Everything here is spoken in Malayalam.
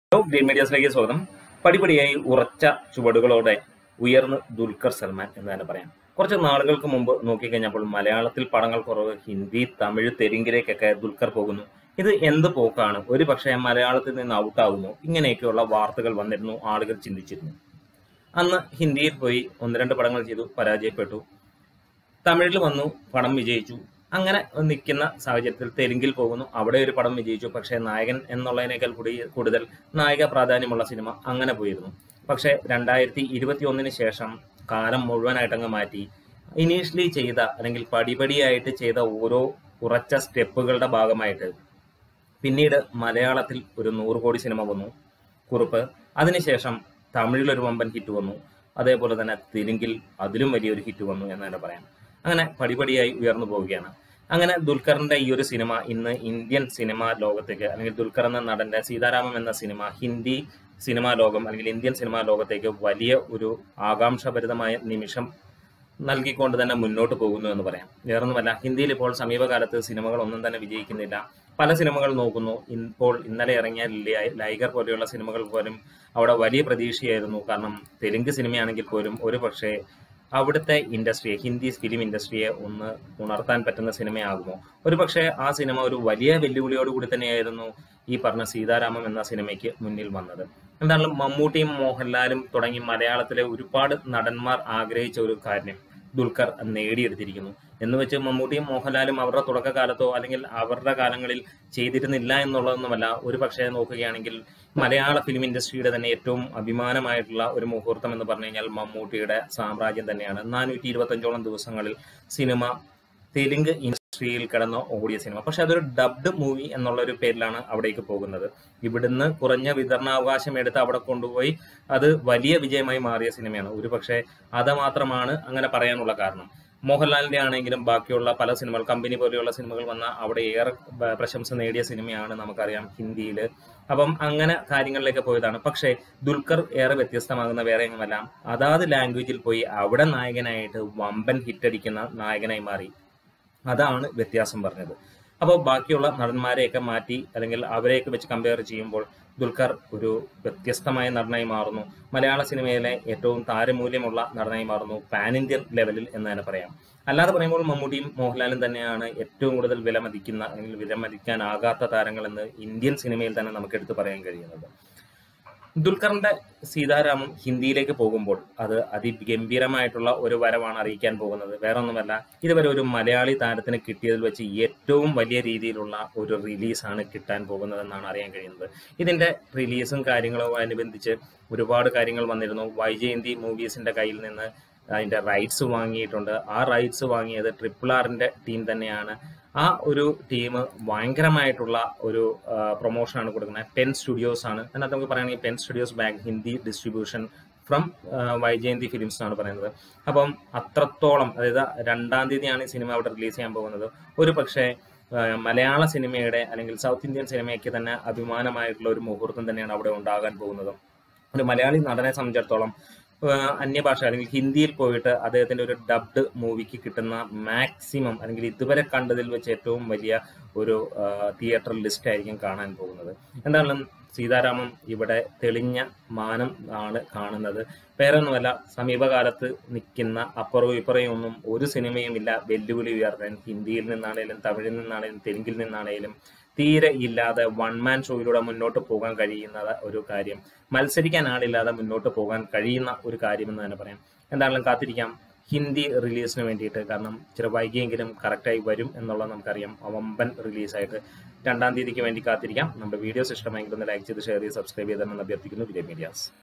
ഹലോ ഗ്രീൻ മീഡിയാസിലേക്ക് സ്വാഗതം പടിപടിയായി ഉറച്ച ചുവടുകളോടെ ഉയർന്ന് ദുൽഖർ സൽമാൻ എന്ന് തന്നെ പറയാം കുറച്ച് നാളുകൾക്ക് മുമ്പ് നോക്കിക്കഴിഞ്ഞപ്പോൾ മലയാളത്തിൽ പടങ്ങൾ കുറവ് ഹിന്ദി തമിഴ് തെലുങ്കിലേക്കൊക്കെ ദുൽഖർ പോകുന്നു ഇത് എന്ത് പോക്കാണ് ഒരു പക്ഷേ മലയാളത്തിൽ നിന്ന് ഔട്ടാകുമോ ഇങ്ങനെയൊക്കെയുള്ള വാർത്തകൾ വന്നിരുന്നു ആളുകൾ ചിന്തിച്ചിരുന്നു അന്ന് ഹിന്ദിയിൽ പോയി ഒന്ന് രണ്ട് പടങ്ങൾ ചെയ്തു പരാജയപ്പെട്ടു തമിഴിൽ വന്നു പടം വിജയിച്ചു അങ്ങനെ നിൽക്കുന്ന സാഹചര്യത്തിൽ തെലുങ്കിൽ പോകുന്നു അവിടെ ഒരു പടം വിജയിച്ചു പക്ഷേ നായകൻ എന്നുള്ളതിനേക്കാൾ കൂടി കൂടുതൽ നായിക പ്രാധാന്യമുള്ള സിനിമ അങ്ങനെ പോയിരുന്നു പക്ഷേ രണ്ടായിരത്തി ഇരുപത്തി ഒന്നിന് ശേഷം കാലം മുഴുവനായിട്ടങ്ങ് മാറ്റി ഇനീഷ്യലി ചെയ്ത അല്ലെങ്കിൽ പടിപടിയായിട്ട് ചെയ്ത ഓരോ ഉറച്ച സ്റ്റെപ്പുകളുടെ ഭാഗമായിട്ട് പിന്നീട് മലയാളത്തിൽ ഒരു നൂറ് കോടി സിനിമ വന്നു കുറിപ്പ് അതിനുശേഷം തമിഴിൽ ഒരു വമ്പൻ ഹിറ്റ് വന്നു അതേപോലെ തന്നെ തെലുങ്കിൽ അതിലും വലിയൊരു ഹിറ്റ് വന്നു എന്ന് തന്നെ പറയാം അങ്ങനെ പടിപടിയായി ഉയർന്നു പോവുകയാണ് അങ്ങനെ ദുൽഖറിന്റെ ഈ ഒരു സിനിമ ഇന്ന് ഇന്ത്യൻ സിനിമാ ലോകത്തേക്ക് അല്ലെങ്കിൽ ദുൽഖർ എന്ന നടന്റെ സീതാരാമം എന്ന സിനിമ ഹിന്ദി സിനിമാ ലോകം അല്ലെങ്കിൽ ഇന്ത്യൻ സിനിമാ ലോകത്തേക്ക് വലിയ ഒരു ആകാംക്ഷഭരിതമായ നിമിഷം നൽകിക്കൊണ്ട് തന്നെ മുന്നോട്ട് പോകുന്നു എന്ന് പറയാം വേറൊന്നുമല്ല ഹിന്ദിയിൽ ഇപ്പോൾ സമീപകാലത്ത് സിനിമകൾ ഒന്നും തന്നെ വിജയിക്കുന്നില്ല പല സിനിമകൾ നോക്കുന്നു ഇപ്പോൾ ഇന്നലെ ഇറങ്ങിയ ലൈ- ലൈഗർ പോലെയുള്ള സിനിമകൾ പോലും അവിടെ വലിയ പ്രതീക്ഷയായിരുന്നു കാരണം തെലുങ്ക് സിനിമയാണെങ്കിൽ പോലും ഒരു പക്ഷേ അവിടുത്തെ ഇൻഡസ്ട്രിയെ ഹിന്ദി ഫിലിം ഇൻഡസ്ട്രിയെ ഒന്ന് ഉണർത്താൻ പറ്റുന്ന സിനിമയാകുമോ ഒരു പക്ഷേ ആ സിനിമ ഒരു വലിയ വെല്ലുവിളിയോടുകൂടി തന്നെയായിരുന്നു ഈ പറഞ്ഞ സീതാരാമം എന്ന സിനിമയ്ക്ക് മുന്നിൽ വന്നത് എന്തായാലും മമ്മൂട്ടിയും മോഹൻലാലും തുടങ്ങി മലയാളത്തിലെ ഒരുപാട് നടന്മാർ ആഗ്രഹിച്ച ഒരു കാര്യം ദുൽഖർ നേടിയെടുത്തിരിക്കുന്നു എന്ന് വെച്ച് മമ്മൂട്ടിയും മോഹൻലാലും അവരുടെ തുടക്കകാലത്തോ അല്ലെങ്കിൽ അവരുടെ കാലങ്ങളിൽ ചെയ്തിരുന്നില്ല എന്നുള്ളതൊന്നുമല്ല ഒരു പക്ഷേ നോക്കുകയാണെങ്കിൽ മലയാള ഫിലിം ഇൻഡസ്ട്രിയുടെ തന്നെ ഏറ്റവും അഭിമാനമായിട്ടുള്ള ഒരു മുഹൂർത്തം എന്ന് പറഞ്ഞു കഴിഞ്ഞാൽ മമ്മൂട്ടിയുടെ സാമ്രാജ്യം തന്നെയാണ് നാനൂറ്റി ഇരുപത്തഞ്ചോളം ദിവസങ്ങളിൽ സിനിമ തെലുങ്ക് ഇൻഡസ്ട്രിയിൽ കിടന്ന ഓടിയ സിനിമ പക്ഷെ അതൊരു ഡബ്ഡ് മൂവി എന്നുള്ള ഒരു പേരിലാണ് അവിടേക്ക് പോകുന്നത് ഇവിടുന്ന് കുറഞ്ഞ വിതരണാവകാശം എടുത്ത് അവിടെ കൊണ്ടുപോയി അത് വലിയ വിജയമായി മാറിയ സിനിമയാണ് ഒരു പക്ഷേ അത് മാത്രമാണ് അങ്ങനെ പറയാനുള്ള കാരണം മോഹൻലാലിന്റെ ആണെങ്കിലും ബാക്കിയുള്ള പല സിനിമകൾ കമ്പനി പോലെയുള്ള സിനിമകൾ വന്ന അവിടെ ഏറെ ബ- പ്രശംസ നേടിയ സിനിമയാണ് നമുക്കറിയാം ഹിന്ദിയിൽ അപ്പം അങ്ങനെ കാര്യങ്ങളിലേക്ക് പോയതാണ് പക്ഷേ ദുൽഖർ ഏറെ വ്യത്യസ്തമാകുന്ന വേറെ എങ്ങുമല്ല അതാത് ലാംഗ്വേജിൽ പോയി അവിടെ നായകനായിട്ട് വമ്പൻ ഹിറ്റടിക്കുന്ന നായകനായി മാറി അതാണ് വ്യത്യാസം പറഞ്ഞത് അപ്പോൾ ബാക്കിയുള്ള നടന്മാരെയൊക്കെ മാറ്റി അല്ലെങ്കിൽ അവരെയൊക്കെ വെച്ച് കമ്പയർ ചെയ്യുമ്പോൾ ദുൽഖർ ഒരു വ്യത്യസ്തമായ നടനായി മാറുന്നു മലയാള സിനിമയിലെ ഏറ്റവും താരമൂല്യമുള്ള നടനായി മാറുന്നു പാൻ ഇന്ത്യൻ ലെവലിൽ എന്ന് തന്നെ പറയാം അല്ലാതെ പറയുമ്പോൾ മമ്മൂട്ടിയും മോഹൻലാലും തന്നെയാണ് ഏറ്റവും കൂടുതൽ വിലമതിക്കുന്ന അല്ലെങ്കിൽ വിലമതിക്കാനാകാത്ത താരങ്ങളെന്ന് ഇന്ത്യൻ സിനിമയിൽ തന്നെ നമുക്ക് എടുത്തു പറയാൻ കഴിയുന്നത് ദുൽഖറിന്റെ സീതാരാമം ഹിന്ദിയിലേക്ക് പോകുമ്പോൾ അത് അതിഗംഭീരമായിട്ടുള്ള ഒരു വരവാണ് അറിയിക്കാൻ പോകുന്നത് വേറെ ഒന്നുമല്ല ഇതുവരെ ഒരു മലയാളി താരത്തിന് കിട്ടിയതിൽ വെച്ച് ഏറ്റവും വലിയ രീതിയിലുള്ള ഒരു റിലീസാണ് കിട്ടാൻ പോകുന്നതെന്നാണ് അറിയാൻ കഴിയുന്നത് ഇതിന്റെ റിലീസും കാര്യങ്ങളും അനുബന്ധിച്ച് ഒരുപാട് കാര്യങ്ങൾ വന്നിരുന്നു വൈജയന്തി മൂവീസിന്റെ കയ്യിൽ നിന്ന് അതിന്റെ റൈറ്റ്സ് വാങ്ങിയിട്ടുണ്ട് ആ റൈറ്റ്സ് വാങ്ങിയത് ട്രിപ്പിൾ ആറിന്റെ ടീം തന്നെയാണ് ആ ഒരു ടീം ഭയങ്കരമായിട്ടുള്ള ഒരു പ്രൊമോഷനാണ് കൊടുക്കുന്നത് പെൻ സ്റ്റുഡിയോസ് ആണ് അതിനകത്ത് നമുക്ക് പറയുകയാണെങ്കിൽ Pen Studios bank Hindi distribution from Vyjayanthi Films എന്നാണ് പറയുന്നത് അപ്പം അത്രത്തോളം അതായത് രണ്ടാം തീയതിയാണ് ഈ സിനിമ അവിടെ റിലീസ് ചെയ്യാൻ പോകുന്നത് ഒരു പക്ഷേ ആ, മലയാള സിനിമയുടെ അല്ലെങ്കിൽ സൗത്ത് ഇന്ത്യൻ സിനിമയ്ക്ക് തന്നെ അഭിമാനമായിട്ടുള്ള ഒരു മുഹൂർത്തം തന്നെയാണ് അവിടെ ഉണ്ടാകാൻ പോകുന്നത് ഒരു മലയാളി നടനെ സംബന്ധിച്ചിടത്തോളം ആ, അന്യഭാഷ അല്ലെങ്കിൽ ഹിന്ദിയിൽ പോയിട്ട് അദ്ദേഹത്തിന്റെ ഒരു ഡബ്ഡ് മൂവിക്ക് കിട്ടുന്ന മാക്സിമം അല്ലെങ്കിൽ ഇതുവരെ കണ്ടതിൽ വെച്ച് ഏറ്റവും വലിയ ഒരു തിയേറ്റർ ലിസ്റ്റ് ആയിരിക്കും കാണാൻ പോകുന്നത് എന്തായാലും സീതാരാമം ഇവിടെ തെളിഞ്ഞ മാനം ആണ് കാണുന്നത് വേറെ ഒന്നുമല്ല സമീപകാലത്ത് നിൽക്കുന്ന അപ്പുറവും ഇപ്പുറയും ഒന്നും ഒരു സിനിമയും ഇല്ല വെല്ലുവിളി ഉയർത്താൻ ഹിന്ദിയിൽ നിന്നാണേലും തമിഴിൽ നിന്നാണേലും തെലുങ്കിൽ നിന്നാണേലും തീരെ ഇല്ലാതെ വൺ മാൻ ഷോയിലൂടെ മുന്നോട്ട് പോകാൻ കഴിയുന്ന ഒരു കാര്യം മത്സരിക്കാൻ ആളില്ലാതെ മുന്നോട്ട് പോകാൻ കഴിയുന്ന ഒരു കാര്യമെന്ന് തന്നെ പറയാം എന്താണെങ്കിലും കാത്തിരിക്കാം ഹിന്ദി റിലീസിന് വേണ്ടിയിട്ട് കാരണം ചില വൈകിയെങ്കിലും കറക്റ്റായി വരും എന്നുള്ളത് നമുക്കറിയാം വമ്പൻ റിലീസായിട്ട് രണ്ടാം തീയതിക്ക് വേണ്ടി കാത്തിരിക്കാം നമ്മുടെ വീഡിയോസ് ഇഷ്ടമെങ്കിൽ ഒന്ന് ലൈക്ക് ചെയ്ത് ഷെയർ ചെയ്ത് സബ്സ്ക്രൈബ് ചെയ്തെന്ന് അഭ്യർത്ഥിക്കുന്നു വിജയ് മീഡിയാസ്